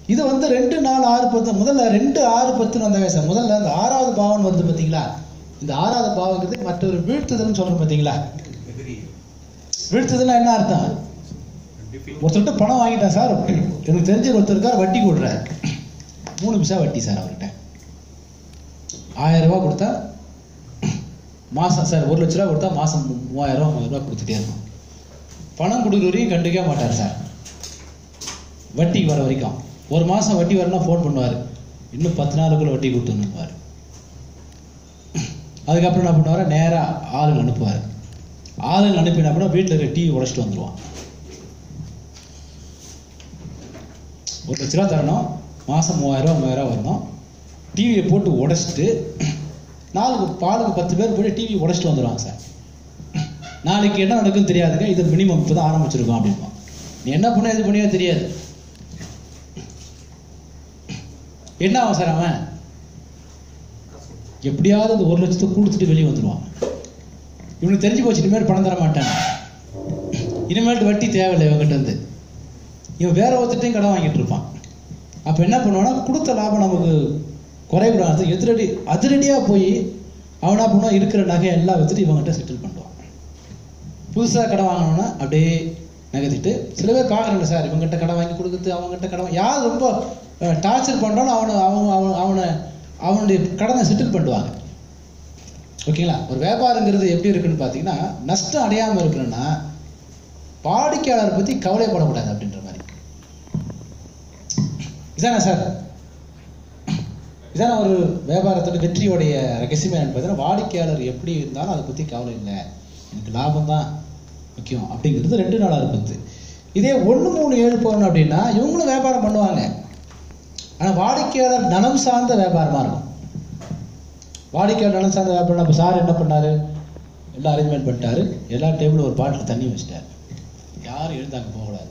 இது வந்து ரெண்டு நாலு ஆறு பத்து முதல்ல ரெண்டு ஆறு பத்துன்னு வந்தாங்க சார் முதல்ல அந்த ஆறாவது பாவம் வருது பார்த்தீங்களா இந்த ஆறாவது பாவங்கிறது மற்றொரு வீழ்த்துதல்னு சொல்றோம் பார்த்தீங்களா வீழ்த்துதல்னா என்ன அர்த்தம் ஒருத்தர்கிட்ட பணம் வாங்கிட்டேன் சார் எனக்கு தெரிஞ்ச ஒருத்தர் இருக்கார் வட்டி கொடுறாரு மூணு பைசா வட்டி சார் அவர்கிட்ட ஆயிரம் ரூபாய் கொடுத்தா மாசம் சார் ஒரு லட்ச ரூபா கொடுத்தா மாசம் மூவாயிரம் ரூபா மூவாயிரம் ரூபா கொடுத்துட்டே இருக்கும் பணம் கொடுக்குற வரையும் கண்டுக்கவே மாட்டார் சார் வட்டிக்கு வர வரைக்கும் ஒரு மாசம் வட்டி வரணும்னா ஃபோன் பண்ணுவார் இன்னும் பத்து நாளுக்குள்ள வட்டி கொடுத்துருப்பார் அதுக்கப்புறம் என்ன பண்ணுவார் நேராக ஆளுங்க அனுப்புவார் ஆளுங்க அனுப்பினா கூட வீட்டில் இருக்க டிவி உடைச்சிட்டு வந்துடுவான் ஒரு லட்ச ரூபா தரணும் மாதம் மூவாயிரம் ரூபா மூவாயிரம் ரூபா வரணும் டிவியை போட்டு உடைச்சிட்டு நாளுக்கு பாலுக்கு பத்து பேர் போய் டிவி உடைச்சிட்டு வந்துடுவாங்க சார் நாளைக்கு என்ன நடக்குன்னு தெரியாதுங்க இது மினிமம் இப்போ தான் ஆரம்பிச்சிருக்கோம் அப்படின்பா நீ என்ன பண்ண இது பண்ணியோ தெரியாது என்ன ஆகும் சார் அவன் எப்படியாவது அந்த ஒரு லட்சத்தை கொடுத்துட்டு வெளியே வந்துடுவான் இவனுக்கு தெரிஞ்சு போச்சு இனிமேல் பணம் தர மாட்டான் இனிமேல் வட்டி தேவையில்லை இவங்கிட்ட இருந்து இவன் வேற ஒருத்தட்டையும் கடன் வாங்கிட்டு இருப்பான் அப்ப என்ன பண்ணுவான்னா கொடுத்த லாபம் நமக்கு குறைவிடாது எதிரடி அதிரடியா போய் அவனா பண்ணுவான் இருக்கிற நகை எல்லாம் வச்சுட்டு இவங்ககிட்ட செட்டில் பண்ணுவான் புதுசா கடன் வாங்கணும்னா அப்படியே நகர்த்திட்டு சில பேர் பார்க்குறேன் சார் இவங்ககிட்ட கடன் வாங்கி கொடுக்குறது அவங்ககிட்ட கடன் வாங்கி- யார் ரொம்ப டார்ச்சர் பண்றாலும் அவனை அவன் அவன் அவனை அவனுடைய கடனை செட்டில் பண்ணுவாங்க ஓகேங்களா ஒரு வியாபாரங்கிறது எப்படி இருக்குன்னு பார்த்தீங்கன்னா நஷ்டம் அடையாம இருக்கணும்னா வாடிக்கையாளரை பத்தி கவலைப்படக்கூடாது அப்படின்ற மாதிரி இதானே சார் இதான ஒரு வியாபாரத்தோட வெற்றியோடைய ரகசியம் என்னன்னு பார்த்தீங்கன்னா வாடிக்கையாளர் எப்படி இருந்தாலும் அதை பத்தி கவலை இல்லை எனக்கு லாபம் தான் முக்கியம் அப்படிங்கிறது ரெண்டு நாளா இருப்பது இதே ஒண்ணு மூணு ஏழு போகணும் அப்படின்னா இவங்களும் வியாபாரம் பண்ணுவாங்க ஆனா வாடிக்கையாளர் நலம் சார்ந்த வியாபாரமா இருக்கும் வாடிக்கையாளர் நலம் சார்ந்த வியாபாரம் நம்ம சார் என்ன பண்ணாரு எல்லாம் அரேஞ்ச்மெண்ட் பண்ணிட்டாரு எல்லா டேபிளும் ஒரு பாட்டில் தண்ணி வச்சிட்டாரு யாரும் எழுந்தாங்க போகக்கூடாது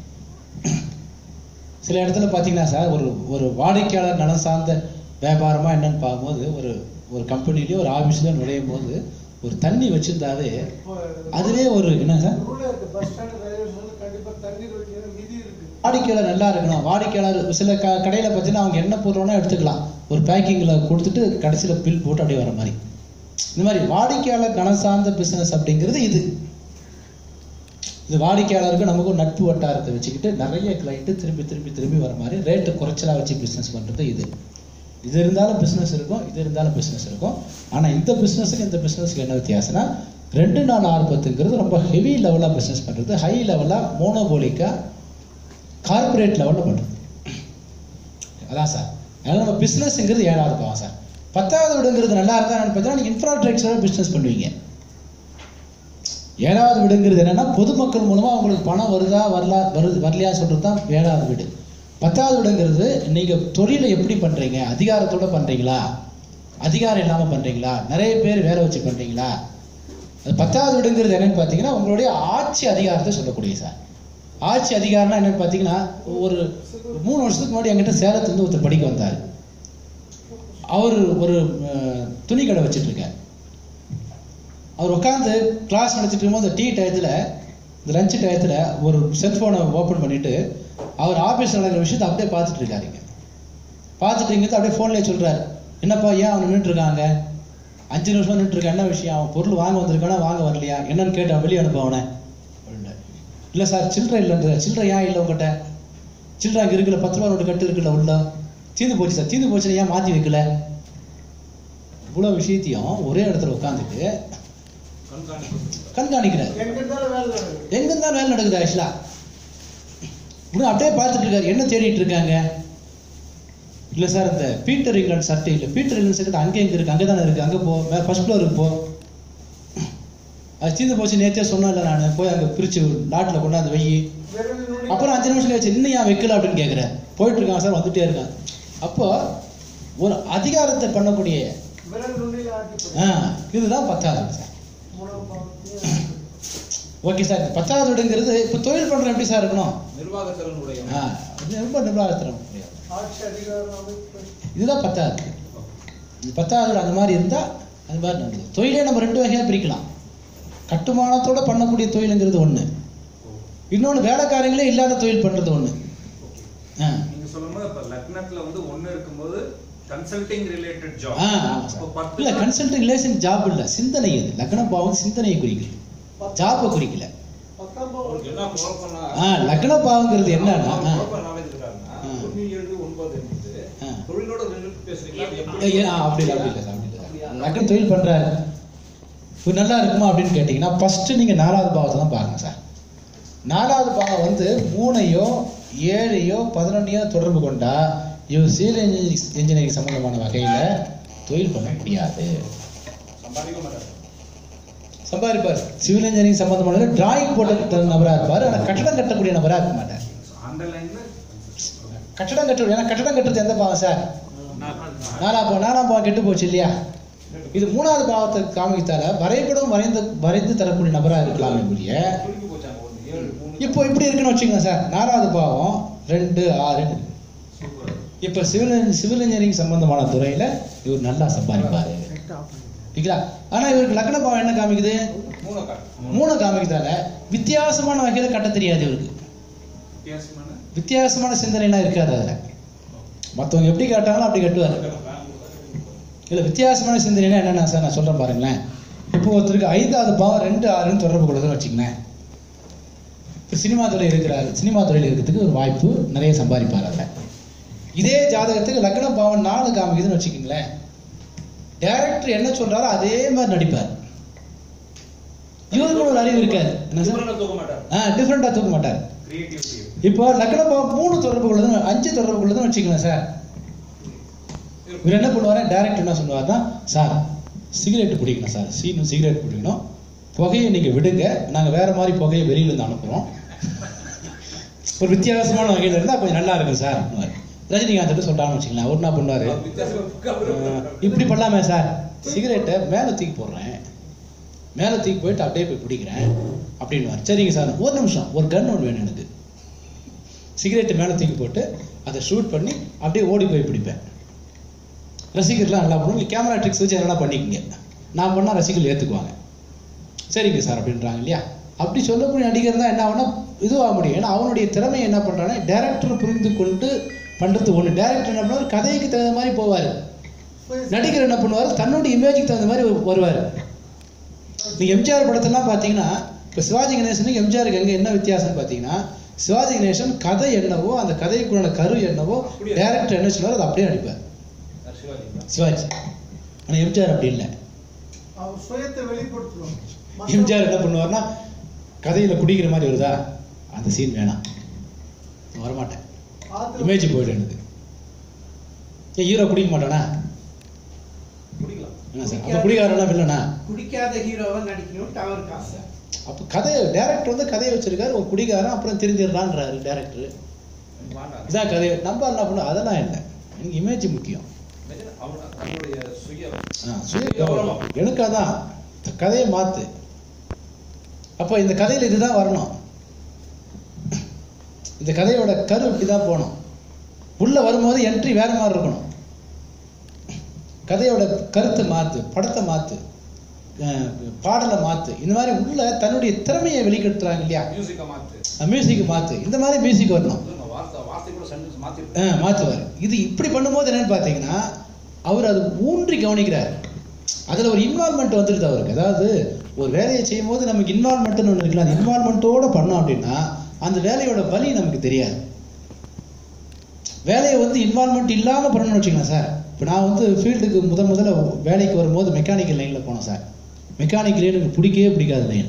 சில இடத்துல பார்த்தீங்கன்னா சார் ஒரு ஒரு வாடிக்கையாளர் நலம் சார்ந்த வியாபாரமா என்னன்னு பார்க்கும்போது ஒரு ஒரு கம்பெனிலேயோ ஒரு ஆஃபீஸ்லயோ நுழையும் போது ஒரு தண்ணி வச்சிருந்தாவே அதுவே ஒரு என்ன சார் ரூல்ல இருக்கு பஸ் ஸ்டாண்ட் ரயில்வே ஸ்டேஷன் கண்டிப்பா தண்ணீர் வைக்கிற விதி இருக்கு வாடிக்கையாளர் நல்லா இருக்கணும் வாடிக்கையாளர் சில க கடையில் பார்த்தீங்கன்னா அவங்க என்ன பொருள்னா எடுத்துக்கலாம் ஒரு பேக்கிங்கில் கொடுத்துட்டு கடைசியில் பில் போட்டு அப்படியே வர மாதிரி இந்த மாதிரி வாடிக்கையாளர் கணம் சார்ந்த பிஸ்னஸ் அப்படிங்கிறது இது இது வாடிக்கையாளருக்கு நமக்கு ஒரு நட்பு வட்டாரத்தை வச்சுக்கிட்டு நிறைய கிளைண்ட்டு திரும்பி திரும்பி திரும்பி வர மாதிரி ரேட்டு குறைச்சலாக வச்சு பிஸ்னஸ் பண்ணுறது இது இது இருந்தாலும் பிஸ்னஸ் இருக்கும் இது இருந்தாலும் பிஸ்னஸ் இருக்கும் ஆனால் இந்த பிஸ்னஸுக்கு இந்த பிஸ்னஸுக்கு என்ன வித்தியாசம்னா ரெண்டு நாள் ஆர்பத்துங்கிறது ரொம்ப ஹெவி லெவலாக பிஸ்னஸ் பண்ணுறது ஹை லெவலாக மோனோபோலிக்காக கார்ப்பரேட் லெவலில் பண்ணுறது அதான் சார் அதனால் நம்ம பிஸ்னஸ்ங்கிறது ஏழாவது பாவம் சார் பத்தாவது விடுங்கிறது நல்லா இருந்தா என்னன்னு பார்த்தீங்கன்னா நீங்கள் இன்ஃப்ராஸ்ட்ரக்சராக பிஸ்னஸ் பண்ணுவீங்க ஏழாவது வீடுங்கிறது என்னன்னா பொதுமக்கள் மூலமா உங்களுக்கு பணம் வருதா வரலா வருது வரலையா சொல்றது தான் ஏழாவது வீடு பத்தாவது வீடுங்கிறது நீங்க தொழிலை எப்படி பண்றீங்க அதிகாரத்தோட பண்றீங்களா அதிகாரம் இல்லாம பண்றீங்களா நிறைய பேர் வேலை வச்சு பண்றீங்களா அது பத்தாவது வீடுங்கிறது என்னன்னு பார்த்தீங்கன்னா உங்களுடைய ஆட்சி அதிகாரத்தை சொல்லக்கூடிய சார் ஆட்சி அதிகாரம்னா என்னன்னு பார்த்தீங்கன்னா ஒரு மூணு வருஷத்துக்கு முன்னாடி என்கிட்ட சேலத்துலேருந்து ஒருத்தர் படிக்க வந்தார் அவர் ஒரு அஹ், துணி கடை வச்சிட்டு இருக்கார் அவர் உட்காந்து கிளாஸ் நடத்திட்டு இருக்கும்போது டீ டயத்தில் இந்த லஞ்ச் டயத்தில் ஒரு செல்ஃபோனை ஓப்பன் பண்ணிட்டு அவர் ஆஃபீஸ் நடக்கிற விஷயத்தை அப்படியே பார்த்துட்டு இருக்காருங்க பார்த்துட்டு இருக்கிறது அப்படியே ஃபோன்லேயே சொல்றாரு என்னப்பா ஏன் அவன் நின்றுட்டு இருக்காங்க அஞ்சு நிமிஷம் நின்றுட்டு இருக்கான் என்ன விஷயம் அவன் பொருள் வாங்க வந்திருக்கானா வாங்க வரலையா என்னன்னு கேட்டு வெளியே அனுப்ப அவனை அப்படின்னாரு. இல்லை சார் சில்லறை இல்லைன்ற சில்லறை ஏன் இல்லை உங்ககிட்ட சில்லறை அங்கே இருக்குல்ல பத்து ரூபா நோட்டு கட்டு இருக்குல்ல உள்ள தீர்ந்து போச்சு சார் தீர்ந்து போச்சுன்னு ஏன் மாற்றி வைக்கல இவ்வளோ விஷயத்தையும் ஒரே இடத்துல உட்காந்துட்டு கண்காணிக்கிறார் எங்க இருந்தாலும் வேலை நடக்குது எங்க இருந்தாலும் வேலை நடக்குது ஆக்சுவலா இன்னும் அப்படியே பார்த்துட்டு இருக்காரு என்ன தேடிட்டு இருக்காங்க இல்ல சார் இந்த பீட்டர் இங்கிலாந்து சட்டை இல்ல பீட்டர் இங்கிலாந்து சட்டை அங்கே எங்க இருக்கு அங்கே தானே இருக்கு அங்கே போ ஃபர்ஸ்ட் ஃப்ளோருக்கு போ அது தீர்ந்து போச்சு நேத்தே சொன்னேன்ல நான் போய் அங்கே பிரிச்சு நாட்டில் கொண்டாந்து வை விரல் நுனி அப்புறம் அஞ்சு நிமிஷம் கழிச்சு இன்னும் ஏன் வைக்கல அப்படின்னு கேட்குறேன் போயிட்டு இருக்கான் சார் வந்துட்டே இருக்கான் அப்போ ஒரு அதிகாரத்தை பண்ணக்கூடிய விரல் நுனியில ஆட்டி ஆ, இதுதான் பத்தாவது சார் உணவு பாவத்தையும் ஓகே சார் பத்தாவது விடுங்கிறது இப்போ தொழில் பண்றோம் எப்படி சார் இருக்கணும் நிர்வாகத்திறன் உடைய ஆ, இது ரொம்ப நிர்வாகத்திறன் முடியாது ஆட்சி அதிகாரம் அமைப்பு இதுதான் பத்தாவது இது பத்தாவது அந்த மாதிரி இருந்தா அது மாதிரி நடக்குது தொழிலே நம்ம ரெண்டு வகையா பிரிக்கலாம் கட்டுமானத்தோட பண்ணக்கூடிய தொழிலுங்கிறது ஒண்ணு இன்னொன்னு வேலைக்காரங்களே இல்லாத தொழில் பண்றது ஒண்ணு ஆ, நீங்க சொல்லும்போது இப்ப லக்னத்துல வந்து ஒண்ணு இருக்கும்போது கன்சல்டிங் ரிலேட்டட் ஜாப் ஆ ஆமா சார் இல்ல கன்சல்டிங் ரிலேஷன் ஜாப் இல்ல சிந்தனை இது லக்ன பாவம் சிந்தனையை குறிக்குது ஜாப்பை குறிக்கல பத்தாம் அவருக்கு என்ன குழப்பம்னா ஆ லக்ன பாவங்கிறது என்னன்னா ஆ, குழப்பம் நாலேஜ் இருக்காருன்னா ஆ. ஒண்ணு ஏழு ஒன்பது என்பது ஆ. தொழிலோட ரிலேட் பேசுறீங்களா அது ஏ, எப்படி ஏ, ஆ, அப்படி இல்ல அப்படி இல்ல அப்படி இல்ல லக்ன தொழில் பண்றாரு இது நல்லா இருக்குமா அப்படின்னு கேட்டீங்கன்னா ஃபர்ஸ்ட் நீங்க நாலாவது பாவத்தை தான் பாருங்க சார் நாலாவது பாவம் வந்து மூணையோ ஏழையோ பதினொன்னையோ தொடர்பு கொண்டா இவர் சிவில் இன்ஜினியரிங் இன்ஜினியரிங் சம்பந்தமான வகையில தொழில் பண்ண முடியாது சம்பாதிக்க மாட்டாரு சம்பாதிப்பார் சிவில் இன்ஜினியரிங் சம்பந்தமான டிராயிங் போட்ட நபரா இருப்பார் ஆனா கட்டடம் கட்டக்கூடிய நபரா இருக்க மாட்டார் அந்த லைன்ல கட்டடம் கட்ட ஏன்னா கட்டடம் கட்டுறது எந்த பாவம் சார் நாலாம் பாவம் நாலாம் பாவம் கெட்டு போச்சு இல்லையா இது மூணாவது பாவத்தை காமித்தால வரைபடம் வரைந்து வரைந்து தரக்கூடிய நபரா இருக்கலாமே ஒழிய குறுக்கி போச்சாங்க ஒண்ணு ஏழு மூணு இப்போ இப்படி இருக்குன்னு வச்சுக்கோங்க சார் நாலாவது பாவம் ரெண்டு ஆறு சூப்பர் இப்போ சிவில் சிவில் இன்ஜினியரிங் சம்பந்தமான துறையில இவர் நல்லா சம்பாதிப்பாரு சரிங்களா ஆனா இவருக்கு லக்ன பாவம் என்ன காமிக்குது மூணு காட்டு மூணு காமிக்கிறதால வித்தியாசமான வகையில கட்ட தெரியாது இவருக்கு வித்தியாசமான வித்தியாசமான சிந்தனைலாம் இருக்காது அதுல மத்தவங்க எப்படி காட்டாங்களோ அப்படி கட்டுவார் இல்ல வித்தியாசமான சிந்தனைனா என்னன்னா சார் நான் சொல்றேன் பாருங்களேன் இப்போ ஒருத்தருக்கு ஐந்தாவது பாவம் ரெண்டு ஆறுன்னு தொடர்பு கொள்ளுதுன்னு வச்சுக்கங்களேன் இப்போ சினிமா துறையில் இருக்கிறாரு சினிமா துறையில் இருக்கிறதுக்கு ஒரு வாய்ப்பு நிறைய சம்பாதிப்பார் அதில் இதே ஜாதகத்துக்கு லக்ன பாவம் நாலு காமிக்குதுன்னு வச்சுக்கோங்களேன் டைரக்டர் என்ன சொல்றாரோ அதே மாதிரி நடிப்பார் இவருக்கு ஒரு அறிவு இருக்காது என்ன சார் டிஃபரெண்டா தூக்க மாட்டாரு ஆ டிஃப்ரெண்டாக தூக்க மாட்டார் கிரியேட்டிவிட்டி இப்போ லக்ன பாவம் மூணு தொடர்பு கொள்ளுதுன்னு அஞ்சு தொடர்பு கொள்ளுதுன்னு வச்சுக்கோங்களேன் சார் இவர் என்ன பண்ணுவாரு டைரக்டர் என்ன சொல்லுவாருன்னா சார் சிகரெட் பிடிக்கணும் சார் சீனு சிகரெட் பிடிக்கணும் புகையை நீங்க விடுங்க நாங்க வேற மாதிரி புகையை வெளியில இருந்து அனுப்புறோம் ஒரு வித்தியாசமான வகையில இருந்தா கொஞ்சம் நல்லா இருக்கும் சார் அப்படின்னுவாரு. ரஜினிகாந்த் சொல்றான்னு வச்சுக்கலாம் அவர் என்ன பண்ணுவாரு அவர் வித்தியாசமா அவரு ஆஹ், இப்படி பண்ணலாமே சார் சிகரெட்டை மேலே தூக்கி போடுறேன் மேலே தூக்கி போயிட்டு அப்படியே போய் பிடிக்கிறேன் அப்படின்னுவார் சரிங்க சார் ஒரு நிமிஷம் ஒரு கன் ஒன்று வேணும் எனக்கு சிகரெட்டு மேலே தூக்கி போட்டு அதை ஷூட் பண்ணி அப்படியே ஓடி போய் பிடிப்பேன் ரசிகர்லாம் நல்லா பண்ணுவோம் கேமரா ட்ரிக்ஸ் வச்சு என்னடா பண்ணிக்கங்க நான் பண்ணால் ரசிகர்கள் ஏற்றுக்குவாங்க சரிங்க சார் அப்படின்றாங்க இல்லையா அப்படி சொல்லக்கூடிய நடிகர் தான் என்ன ஆகும்னா இதுவாக முடியும் ஏன்னா அவனுடைய திறமையை என்ன பண்ணுறான்னா டேரக்டர் புரிந்து கொண்டு பண்ணுறது ஒன்று டேரக்டர் என்ன பண்ணுவார் கதைக்கு தகுந்த மாதிரி போவார் நடிகர் என்ன பண்ணுவார் தன்னுடைய இமேஜுக்கு தகுந்த மாதிரி வருவார் நீங்க எம்ஜிஆர் படத்தெல்லாம் பார்த்தீங்கன்னா இப்போ சிவாஜி கணேசனுக்கு எம்ஜிஆருக்கு எங்க என்ன வித்தியாசம்னு பார்த்தீங்கன்னா சிவாஜி கணேசன் கதை என்னவோ அந்த கதைக்குள்ளான கரு என்னவோ அப்படியே. டேரக்டர் என்ன சொல்றாரோ அதை அப்படியே நடிப்பார் சிவாஜி சிவாஜி ஆனா எம்ஜிஆர் அப்படி இல்லை அவர் சுயத்தை வெளிப்படுத்துறோம் எம்ஜிஆர் என்ன பண்ணுவார்னா கதையில குடிக்கிற மாதிரி வருதா அந்த சீன் வேணாம் நான் வரமாட்டேன் இமேஜ் போயிடும் எனக்கு ஏன் ஹீரோ குடிக்க மாட்டானா குடிக்கலாம் என்ன சார் அப்போ குடிக்காரனா வில்லனா குடிக்காத ஹீரோவா நடிக்கணும் டவர் காசு அப்போ கதையை டேரக்டர் வந்து கதையை வச்சிருக்காரு ஒரு குடிகாரன் அப்புறம் திருந்திடுறான்றாரு டேரக்டர் வேண்டாம் இதான் கதை நம்ம என்ன பண்ண அதெல்லாம் இல்லை எனக்கு இமேஜ் முக்கியம் நிஜம், அவரு- அவருடைய சுய ஆ, சுய கௌரவம். எனக்கு அதான் இந்த கதையை மாத்து அப்போ இந்த கதையில இதுதான் வரணும் இந்த கதையோட கரு இப்படிதான் போகணும் உள்ள வரும்போது என்ட்ரி வேற மாதிரி இருக்கணும் கதையோட கருத்தை மாத்து படத்தை மாத்து அஹ், பாடலை மாத்து இந்த மாதிரி உள்ள தன்னுடைய திறமையை வெளிப்படுத்துறாங்க இல்லையா மியூசிக்கை மாத்து மியூசிக் மாத்து இந்த மாதிரி மியூசிக் வரணும் நம்ம வார்த்தை வார்த்தை கூட சென்டென்ஸ் மாத்தி ஆ, மாத்துவார் இது இப்படி பண்ணும்போது என்னன்னு பார்த்தீங்கன்னா அவர் அது ஊன்றி கவனிக்கிறார் அதுல ஒரு இன்வால்மெண்ட் வந்துடுது அவருக்கு அதாவது ஒரு வேலையை செய்யும் போது நமக்கு இன்வால்மெண்ட்னு ஒன்று இருக்குல்ல அந்த இன்வால்மெண்ட்டோட பண்ணோம் அப்படின்னா அந்த வேலையோட வலி நமக்கு தெரியாது வேலையை வந்து இன்வால்மெண்ட் இல்லாம பண்ணணும்னு வச்சுக்கலாம் சார் இப்போ நான் வந்து ஃபீல்டுக்கு முதல் முதல்ல வேலைக்கு வரும்போது மெக்கானிக்கல் லைன்ல போனேன் சார் மெக்கானிக்கல் எனக்கு பிடிக்கவே பிடிக்காத லைன்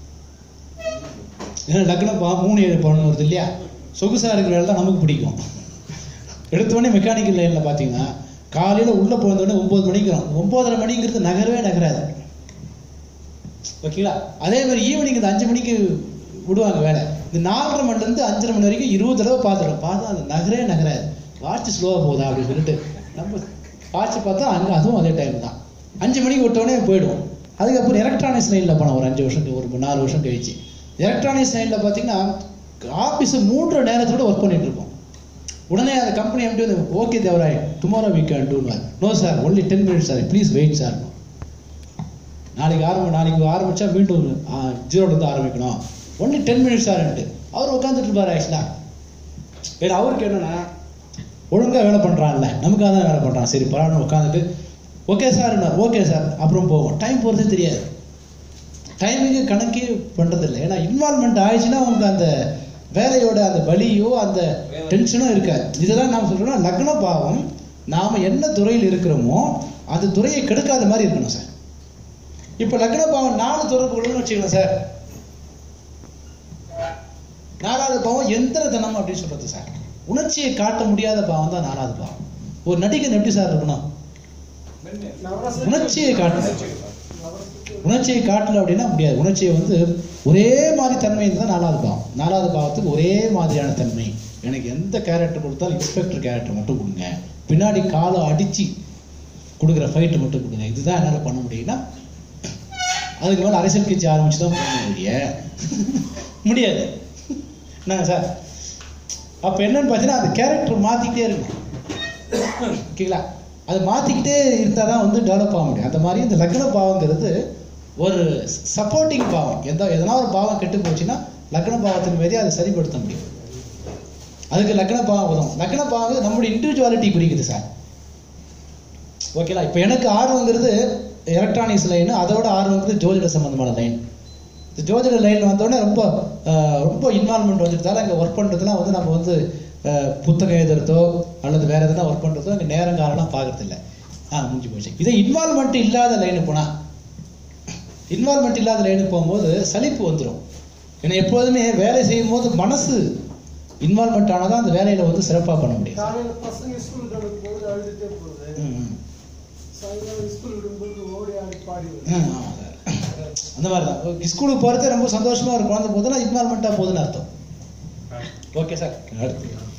ஏன்னா லக்னம் பா மூணு ஏழு பவுன் வருது இல்லையா சொகுசா இருக்கிற வேலை தான் நமக்கு பிடிக்கும் எடுத்த உடனே மெக்கானிக்கல் லைனில் பார்த்தீங்கன்னா காலையில் உள்ளே போனோடனே ஒம்பது மணிக்கு வரும். ஒன்பதரை மணிங்கிறது நகரவே நகராது ஓகேங்களா அதே மாதிரி ஈவினிங் இந்த அஞ்சு மணிக்கு விடுவாங்க வேலை இந்த நாலரை மணிலேருந்து அஞ்சரை மணி வரைக்கும் இருபது தடவை பார்த்துடும் பார்த்தா அந்த நகரே நகராது வாட்ச் ஸ்லோவாக போகுதா அப்படின்னு சொல்லிட்டு நம்ம வாட்ச் பார்த்தா அங்கே அதுவும் அதே டைம் தான் அஞ்சு மணிக்கு விட்டோடனே போயிடுவோம் அதுக்கப்புறம் எலக்ட்ரானிக்ஸ் லைனில் போனோம் ஒரு அஞ்சு வருஷம் ஒரு நாலு வருஷம் கழிச்சு எலக்ட்ரானிக்ஸ் லைனில் பார்த்தீங்கன்னா ஆஃபீஸு மூன்று நேரத்தோட ஒர்க் பண்ணிட்டு இருப்போம் உடனே அந்த கம்பெனி எப்படி வந்து ஓகே தேவராய் tomorrow week can do no sir only ten minutes sir please wait sir நாளைக்கு ஆரம்பி நாளைக்கு ஆரம்பிச்சா மீண்டும் ஜீரோல இருந்து ஆரம்பிக்கணும் ஒன்லி டென் மினிட்ஸ் சார்ன்ட்டு அவர் உட்காந்துட்டு இருப்பார் ஆக்சுவலா ஏன்னா அவருக்கு என்னன்னா ஒழுங்கா வேலை பண்றான்ல நமக்காக தான் வேலை பண்றான் சரி பரவாயில்ல உட்காந்துட்டு ஓகே சார் ஓகே சார் அப்புறம் போவோம் டைம் போகிறதே தெரியாது டைமிங்கு கணக்கே பண்றதில்லை ஏன்னா இன்வால்மெண்ட் ஆயிடுச்சுன்னா உங்களுக்கு அந்த வேலையோட அந்த வலியோ அந்த டென்ஷனோ இருக்காது இதெல்லாம் நாம் சொல்றோம்னா லக்ன பாவம் நாம என்ன துறையில் இருக்கிறோமோ அந்த துறையை கெடுக்காத மாதிரி இருக்கணும் சார் இப்போ லக்ன பாவம் நாலு தொடர்பு கொள்ளணும்னு வச்சுக்கலாம் சார் நாலாவது பாவம் எந்திரதனம் அப்படின்னு சொல்றது சார் உணர்ச்சியை காட்ட முடியாத பாவம் தான் நாலாவது பாவம் ஒரு நடிகன் எப்படி சார் இருக்கணும் நவரச உணர்ச்சியை காட்டணும் நவரசத்துக்கு உணர்ச்சியை காட்டல அப்படின்னா முடியாது உணர்ச்சியை வந்து ஒரே மாதிரி தன்மை தான் நாலாவது பாவம் நாலாவது பாவத்துக்கு ஒரே மாதிரியான தன்மை எனக்கு எந்த கேரக்டர் கொடுத்தாலும் இன்ஸ்பெக்டர் கேரக்டர் மட்டும் கொடுங்க பின்னாடி காலை அடிச்சு கொடுக்குற ஃபைட்டு மட்டும் கொடுங்க இதுதான் என்னால் பண்ண முடியும்னா அதுக்கு மேலே அரசியல் கட்சி ஆரம்பிச்சு தான் பண்ண முடிய முடியாது என்னங்க சார் அப்போ என்னன்னு பார்த்தீங்கன்னா அந்த கேரக்டர் மாற்றிக்கிட்டே இருக்கணும் ஓகேங்களா அது மாற்றிக்கிட்டே இருந்தால் தான் வந்து டெவலப் ஆக முடியும் அந்த மாதிரி இந்த லக்ன பாவங்கிறது ஒரு சப்போர்ட்டிங் பாவம் எந்த எதனா ஒரு பாவம் கெட்டு போச்சுன்னா லக்ன பாவத்தின் மீதே அதை சரிப்படுத்த முடியும் அதுக்கு லக்ன பாவம் உதவும் லக்ன பாவம் நம்மளுடைய இண்டிவிஜுவாலிட்டி குறிக்குது சார் ஓகேங்களா இப்போ எனக்கு ஆர்வங்கிறது எலக்ட்ரானிக்ஸ் லைன் அதோட ஆர்வங்கிறது ஜோதிட சம்பந்தமான லைன் இந்த ஜோதிட லைன் வந்தோடனே ரொம்ப அஹ், ரொம்ப இன்வால்மெண்ட் வந்துட்டதால அங்கே ஒர்க் பண்ணுறதுலாம் வந்து நம்ம வந்து அஹ், புத்தகம் எழுதுறதோ அல்லது வேற எதனா ஒர்க் பண்ணுறதோ அங்கே நேரம் காலம்லாம் பார்க்கறது இல்லை ஆ முடிஞ்சு போச்சு இதே இன்வால்மெண்ட் இல்லாத லைனு போனால் இன்வால்மெண்ட் இல்லாத லைனுக்கு போகும்போது சலிப்பு வந்துடும் ஏன்னா எப்போதுமே வேலை செய்யும் போது மனசு இன்வால்மெண்ட் ஆனால் தான் அந்த வேலையில் வந்து சிறப்பாக பண்ண முடியும் காலையில பசங்க ஸ்கூலுக்கு அனுப்பும்போது அழுதுட்டே போகுது ம், ம். சாயங்காலம் ஸ்கூல் விடும்போது ஓடி ஆடி பாடி வருது. ம், ஆமா சார். அந்த மாதிரி தான் ஸ்கூலுக்கு போகிறது ரொம்ப சந்தோஷமா ஒரு குழந்தை போகுதுன்னா இன்வால்மெண்ட்டாக போகுதுன்னு அர்த்தம் ஓகே சார் அடுத்து